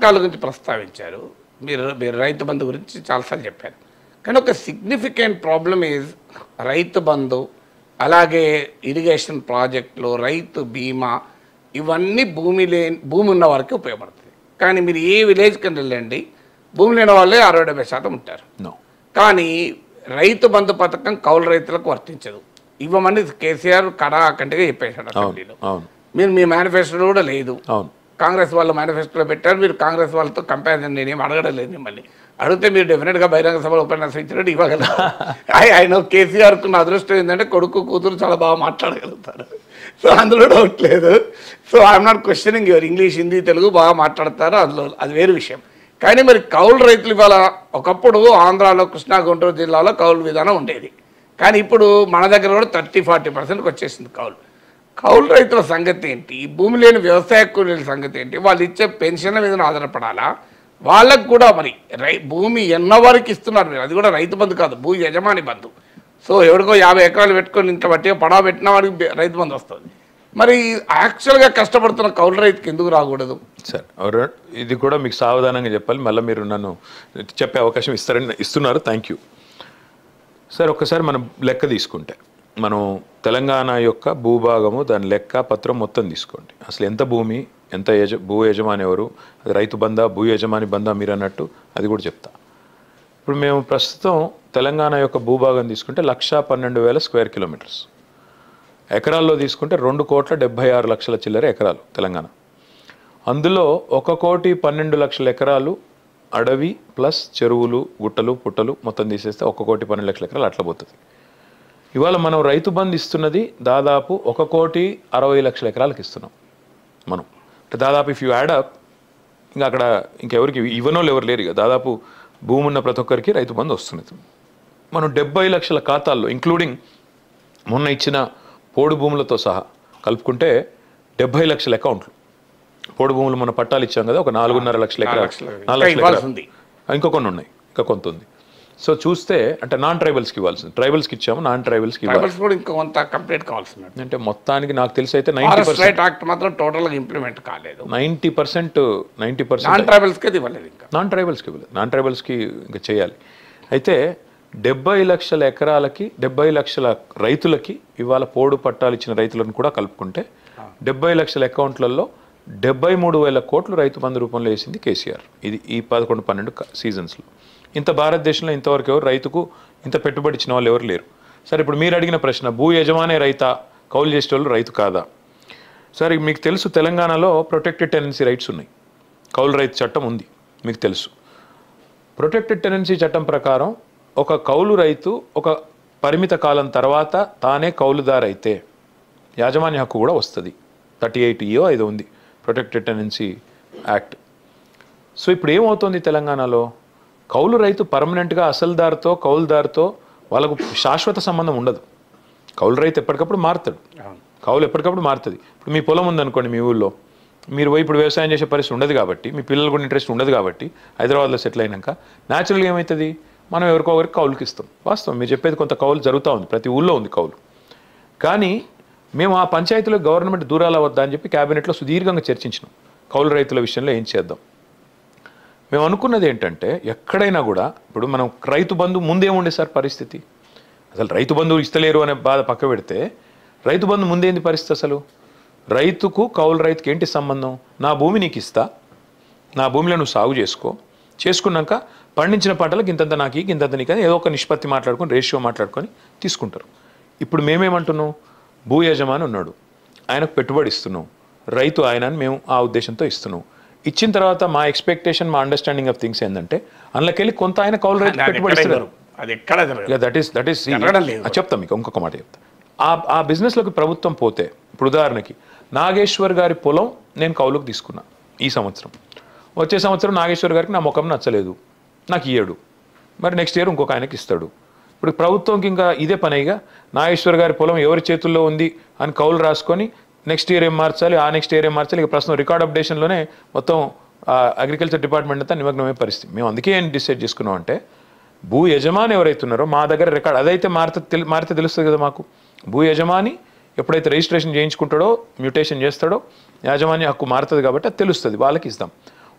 పథకాల గురించి ప్రస్తావించారు మీరు మీరు రైతు బంధు గురించి చాలాసార్లు చెప్పారు కానీ ఒక సిగ్నిఫికెంట్ ప్రాబ్లమ్ ఈజ్ రైతు బంధు అలాగే ఇరిగేషన్ ప్రాజెక్టులు రైతు బీమా ఇవన్నీ భూమి లేని భూమి ఉన్న వారికి ఉపయోగపడుతుంది కానీ మీరు ఏ విలేజ్ కింద వెళ్ళండి భూమి లేని వాళ్ళే అరవై డెబ్బై శాతం ఉంటారు నో కానీ రైతు బంధు పథకం కౌలు రైతులకు వర్తించదు ఇవ్వమని కేసీఆర్ కడా కంటిగా చెప్పేశాడు అసెంబ్లీలో అవును మీరు మీ మేనిఫెస్టోలో కూడా లేదు అవును కాంగ్రెస్ వాళ్ళు మేనిఫెస్టోలో పెట్టారు మీరు కాంగ్రెస్ వాళ్ళతో కంపారిజన్ నేనేం అడగడం లేదు మిమ్మల్ని అడిగితే మీరు డెఫినెట్గా బహిరంగ సభలో ఉపన్యాసం ఇచ్చినట్టు ఇవ్వగలరు ఐ ఆయన కేసీఆర్కు నా అదృష్టం ఏంటంటే కొడుకు కూతురు చాలా బాగా మాట్లాడగలుగుతారు సో అందులో డౌట్ లేదు so I'm not questioning your English Hindi Telugu బాగా మాట్లాడతారు అందులో అది వేరు విషయం కానీ మరి కౌలు రైతులు ఇవాళ ఒకప్పుడు ఆంధ్రాలో కృష్ణా గుంటూరు జిల్లాలో కౌలు విధానం ఉండేది కానీ ఇప్పుడు మన దగ్గర కూడా థర్టీ ఫార్టీ పర్సెంట్కి వచ్చేసింది కౌలు కౌలు రైతుల సంగతి ఏంటి భూమి లేని వ్యవసాయ కూలీల సంగతి ఏంటి వాళ్ళు ఇచ్చే పెన్షన్ల మీద ఆధారపడాలా వాళ్ళకు కూడా మరి రై భూమి ఎన్న వరకు ఇస్తున్నారు మీరు అది కూడా రైతు బంధు కాదు భూ యజమాని బంధు సో ఎవరికో యాభై ఎకరాలు పెట్టుకొని ఇంత బట్టి పడా పెట్టిన వాడికి బె- రైతు బంధు వస్తుంది మరి యాక్చువల్గా కష్టపడుతున్న కౌలు రైతుకి ఎందుకు రాకూడదు సరే ఎవరు- ఇది కూడా మీకు సావధానంగా చెప్పాలి మళ్ళీ మీరు నన్ను చెప్పే అవకాశం ఇస్తారని ఇస్తున్నారు థ్యాంక్ యూ సార్ ఒక్కసారి మనం లెక్క తీసుకుంటే మనం తెలంగాణ యొక్క భూభాగము దాని లెక్క పత్రం మొత్తం తీసుకోండి అసలు ఎంత భూమి ఎంత యజ భూ యజమాని ఎవరు అది రైతు బందా భూ యజమాని బందా మీరు అన్నట్టు అది కూడా చెప్తా ఇప్పుడు మేము ప్రస్తుతం తెలంగాణ యొక్క భూభాగం తీసుకుంటే లక్షా పన్నెండు వేల స్క్వేర్ కిలోమీటర్స్ ఎకరాల్లో తీసుకుంటే రెండు కోట్ల డెబ్బై ఆరు లక్షల చిల్లర ఎకరాలు తెలంగాణ అందులో ఒక కోటి పన్నెండు లక్షల ఎకరాలు అడవి ప్లస్ చెరువులు గుట్టలు పుట్టలు మొత్తం తీసేస్తే ఒక కోటి పన్నెండు లక్షల ఎకరాలు అట్లా పోతుంది ఇవాళ మనం రైతు బంధు ఇస్తున్నది దాదాపు ఒక కోటి అరవై లక్షల ఎకరాలకు ఇస్తున్నాం మనం అంటే దాదాపు ఇఫ్ యూ యాడప్ ఇంకా అక్కడ ఇంకెవరికి ఇవ్వనోళ్ళు ఎవరు లేరు ఇక దాదాపు భూమి ఉన్న ప్రతి ఒక్కరికి రైతు బంధు వస్తున్నది మనం డెబ్బై లక్షల ఖాతాల్లో ఇంక్లూడింగ్ మొన్న ఇచ్చిన పోడు భూములతో సహా కలుపుకుంటే డెబ్బై లక్షల అకౌంట్లు పోడు భూములు మన పట్టాలు ఇచ్చాం కదా ఒక నాలుగున్నర లక్షల ఎకరాలు లక్షలు. నాలుగు ఇంకా లక్షల ఇవ్వాల్సి ఎకరాలు. ఉంది. ఇంకా కొన్ని ఉన్నాయి ఇంకా కొంత ఉంది సో చూస్తే అంటే నాన్ ట్రైబల్స్కి ఇవ్వాల్సింది ట్రైబల్స్కి ఇచ్చాము నాన్ ట్రైబల్స్కి ఇవ్వాలి ట్రైబల్స్ కూడా ఇంకా కొంత కంప్లీట్ కావాల్సినట్టు అంటే మొత్తానికి నాకు తెలిసి అయితే ninety forest percent right act మాత్రం టోటల్గా ఇంప్లిమెంట్ కాలేదు ninety percent ninety percent non ట్రైబల్స్కి అది ఇవ్వలేదు ఇంకా నాన్ ట్రైబల్స్కి ఇవ్వలేదు నాన్ ట్రైబల్స్కి ఇంకా చేయాలి అయితే డెబ్బై లక్షల ఎకరాలకి డెబ్బై లక్షల రైతులకి ఇవాళ పోడు పట్టాలు ఇచ్చిన రైతులను కూడా కలుపుకుంటే డెబ్బై లక్షల అకౌంట్లలో డెబ్బై మూడు వేల కోట్లు రైతు బంధు రూపంలో వేసింది కేసీఆర్ ఇది ఈ పదకొండు పన్నెండు క- సీజన్స్లో ఇంత భారతదేశంలో ఇంతవరకు ఎవరు రైతుకు ఇంత పెట్టుబడి ఇచ్చిన వాళ్ళు ఎవరు లేరు సరే ఇప్పుడు మీరు అడిగిన ప్రశ్న భూ యజమానే రైతా కౌలు చేసేవాళ్ళు రైతు కాదా సరే మీకు తెలుసు తెలంగాణలో ప్రొటెక్టెడ్ టెనెన్సీ రైట్స్ ఉన్నాయి కౌలు రైతు చట్టం ఉంది మీకు తెలుసు ప్రొటెక్టెడ్ టెనెన్సీ చట్టం ప్రకారం ఒక కౌలు రైతు ఒక పరిమిత కాలం తర్వాత తానే కౌలుదారు అయితే యాజమాన్య హక్కు కూడా వస్తుంది థర్టీ ఎయిట్ ఇయో ఐదు ఉంది ప్రొటెక్టెడ్ టెనెన్సీ యాక్ట్ సో ఇప్పుడు ఏమవుతుంది తెలంగాణలో కౌలు రైతు పర్మనెంట్గా అసలుదారుతో కౌలుదారుతో వాళ్ళకు శాశ్వత సంబంధం ఉండదు కౌలు రైతు ఎప్పటికప్పుడు మారుతాడు అవును. కౌలు ఎప్పటికప్పుడు మారుతుంది ఇప్పుడు మీ పొలం ఉందనుకోండి మీ ఊళ్ళో మీరు పోయి ఇప్పుడు వ్యవసాయం చేసే పరిస్థితి ఉండదు కాబట్టి మీ పిల్లలు కూడా ఇంట్రెస్ట్ ఉండదు కాబట్టి హైదరాబాద్లో సెటిల్ అయినాక న్యాచురల్గా ఏమవుతుంది మనం ఎవరికో ఒకరికి కౌలుకి ఇస్తాం వాస్తవం మీరు చెప్పేది కొంత కౌలు జరుగుతూ ఉంది ప్రతి ఊళ్ళో ఉంది కౌలు కానీ మేము ఆ పంచాయతీలో గవర్నమెంట్ దూరాల వద్దా అని చెప్పి క్యాబినెట్లో సుదీర్ఘంగా చర్చించినాం కౌలు రైతుల విషయంలో ఏం చేద్దాం మేము అనుకున్నది ఏంటంటే ఎక్కడైనా కూడా ఇప్పుడు మనం రైతు బంధు ముందేముండే సార్ పరిస్థితి అసలు రైతు బంధువు ఇస్తలేరు అనే బాధ పక్క పెడితే రైతు బంధు ముందేంది పరిస్థితి అసలు రైతుకు కౌలు రైతుకి ఏంటి సంబంధం నా భూమి నీకు ఇస్తా నా భూమిలో నువ్వు సాగు చేసుకో చేసుకున్నాక పండించిన పంటలకు ఇంతంత నాకు ఈ, ఇంతంత నీకు అని ఏదో ఒక నిష్పత్తి మాట్లాడుకొని రేషియో మాట్లాడుకొని తీసుకుంటారు ఇప్పుడు మేమేమంటున్నాం భూ యజమాని ఉన్నాడు ఆయనకు పెట్టుబడి ఇస్తున్నాం రైతు ఆయన అని మేము ఆ ఉద్దేశంతో ఇస్తున్నాం ఇచ్చిన తర్వాత మా ఎక్స్పెక్టేషన్ మా అండర్స్టాండింగ్ ఆఫ్ థింగ్స్ ఏంటంటే అందులోకెళ్ళి కొంత ఆయన కౌలు రైతు అది పెట్టుబడి ఎక్కడ ఇస్తున్నారు జరగదు. అది ఎక్కడ జరగదు ఇక దట్ ఈస్ దట్ ఈస్ జరగడం లేదు. చెప్తాం మీకు ఇంకొక మాట చెప్తా ఆ ఆ బిజినెస్లోకి ప్రభుత్వం పోతే ఇప్పుడు ఉదాహరణకి నాగేశ్వర్ గారి పొలం నేను కౌలుకు తీసుకున్నా ఈ సంవత్సరం వచ్చే సంవత్సరం నాగేశ్వర్ గారికి నా ముఖం నచ్చలేదు నాకు ఇయ్యడు మరి నెక్స్ట్ ఇయర్ ఇంకొక ఆయనకి ఇస్తాడు ఇప్పుడు ప్రభుత్వంకి ఇంకా ఇదే పనిగా నాగేశ్వర్ గారి పొలం ఎవరి చేతుల్లో ఉంది అని కౌలు రాసుకొని నెక్స్ట్ ఇయర్ ఏం మార్చాలి ఆ నెక్స్ట్ ఇయర్ ఏం మార్చాలి ఇక ప్రస్తుతం రికార్డ్ అప్డేషన్లోనే మొత్తం అగ్రికల్చర్ డిపార్ట్మెంట్ అంతా నిమగ్నమే పరిస్థితి మేము అందుకే ఏం డిసైడ్ చేసుకున్నాం అంటే భూ యజమాని ఎవరైతే ఉన్నారో మా దగ్గర రికార్డ్ అదైతే మారితే తెలి- మారితే తెలుస్తుంది కదా మాకు భూ యజమాని ఎప్పుడైతే రిజిస్ట్రేషన్ చేయించుకుంటాడో మ్యూటేషన్ చేస్తాడో యాజమాన్య హక్కు మారుతుంది కాబట్టి అది తెలుస్తుంది వాళ్ళకి ఇస్తాం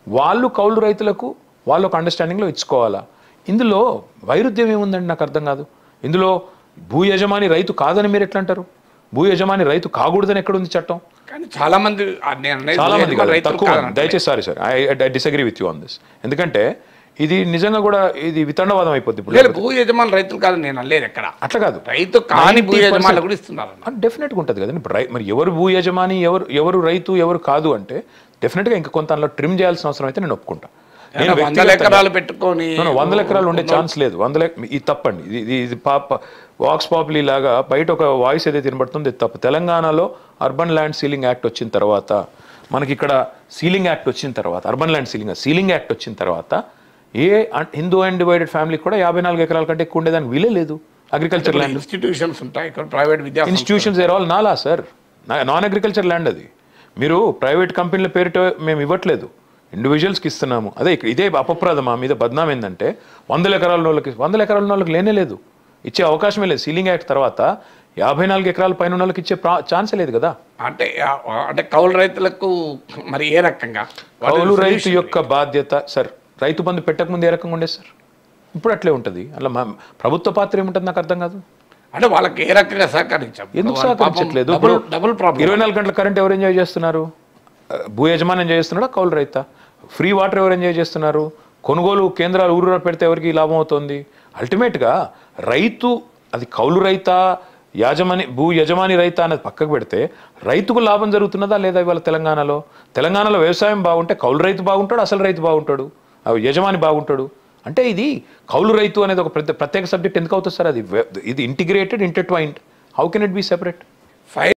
వాళ్ళు కౌలు రైతులకు వాళ్ళు ఒక అండర్స్టాండింగ్లో ఇచ్చుకోవాలా ఇందులో వైరుధ్యం ఏముందండి నాకు అర్థం కాదు ఇందులో భూ యజమాని రైతు కాదని మీరు ఎట్లా అంటారు భూ యజమాని రైతు కాకూడదని ఎక్కడుంది చట్టం కానీ చాలా మంది ఆ నేను అనేది చాలా మంది యజమాని కాదు, రైతులు తక్కువ కాదనట్లే. దయచేసి sorry sir I I disagree with you on this ఎందుకంటే ఇది నిజంగా కూడా ఇది వితండవాదం అయిపోద్ది ఇప్పుడు లేదు భూ యజమాని రైతులు కాదు నేను అనలేదు ఎక్కడ అట్లా కాదు రైతు కాని భూ 90% యజమానులు కూడా ఇస్తున్నారు డెఫినెట్గా ఉంటుంది కదండి ఇప్పుడు రై మరి ఎవరు భూ యజమాని ఎవరు ఎవరు రైతు ఎవరు కాదు అంటే డెఫినెట్గా ఇంకా కొంత అందులో ట్రిమ్ చేయాల్సిన అవసరం అయితే నేను ఒప్పుకుంటా నేను వందల వ్యక్తిగతంగా- ఎకరాలు పెట్టుకొని No, no, వందల ఎకరాలు ఉండే ఛాన్స్ లేదు వందల ఎక- ఇది తప్పండి ఇది ఇది ఇది పాప వాక్స్ పాపులీ లాగా బయట ఒక వాయిస్ ఏదైతే వినబడుతుందో ఇది తప్పు తెలంగాణలో అర్బన్ ల్యాండ్ సీలింగ్ యాక్ట్ వచ్చిన తర్వాత మనకి ఇక్కడ సీలింగ్ యాక్ట్ వచ్చిన తర్వాత urban land ceiling ceiling act వచ్చిన తర్వాత a un- Hindu and divided family కూడా యాభై నాలుగు ఎకరాల కంటే ఎక్కువ ఉండేదానికి వీలే లేదు అగ్రికల్చర్ ల్యాండ్ ఇన్స్టిట్యూషన్స్ ఉంటాయి ఇక్కడ ప్రైవేట్ విద్యా ఇన్స్టిట్యూషన్స్ ఆర్ ఆల్ నాలా సార్ నాన్ అగ్రికల్చర్ ల్యాండ్ అది మీరు ప్రైవేట్ కంపెనీల పేరిట మేము ఇవ్వట్లేదు ఇండివిజువల్స్కి ఇస్తున్నాము అదే ఇక్కడ ఇదే అపప్రదం మా మీద బద్నాం ఏంటంటే వందల ఎకరాల వాళ్ళకి వందల ఎకరాల వాళ్ళకి లేనే లేదు ఇచ్చే అవకాశమే లేదు సీలింగ్ యాక్ట్ తర్వాత యాభై నాలుగు ఎకరాల పైన ఉన్న వాళ్ళకి ఇచ్చే ప్రా ఛాన్సే లేదు కదా అంటే ఆ- అంటే కౌలు రైతులకు మరి ఏ రకంగా కౌలు రైతు యొక్క బాధ్యత సార్ రైతు బంధు పెట్టక ముందు ఏ రకంగా ఉండేది సార్ ఇప్పుడు అట్లే ఉంటుంది అలా మా ప్రభుత్వ పాత్ర ఏముంటుంది నాకు అర్థం కాదు అంటే వాళ్ళకి ఏ రకంగా సహకరించాం ఎందుకు వాళ్ళ పాపం సహకరించట్లేదు డబుల్ ఇప్పుడు డబుల్ ప్రాబ్లం ఇరవై నాలుగు గంటల కరెంట్ ఎవరు ఎంజాయ్ చేస్తున్నారు ఆ, భూ యజమాని ఎంజాయ్ చేస్తున్నాడా కౌలు రైతా ఫ్రీ వాటర్ ఎవరు ఎంజాయ్ చేస్తున్నారు కొనుగోలు కేంద్రాలు ఊరూరా పెడితే ఎవరికి లాభం అవుతుంది అల్టిమేట్గా రైతు అది కౌలు రైతా యాజమాని భూ యజమాని రైతా అనేది పక్కకు పెడితే రైతుకు లాభం జరుగుతున్నదా లేదా ఇవాళ తెలంగాణలో తెలంగాణలో వ్యవసాయం బాగుంటే కౌలు రైతు బాగుంటాడు అసలు రైతు బాగుంటాడు ఆ యజమాని బాగుంటాడు అంటే ఇది కౌలు రైతు అనేది ఒక ప్రత్యేక సబ్జెక్ట్ ఎందుకు అవుతుంది సార్ అది వె- ఇది integrated intertwined how can it be separate five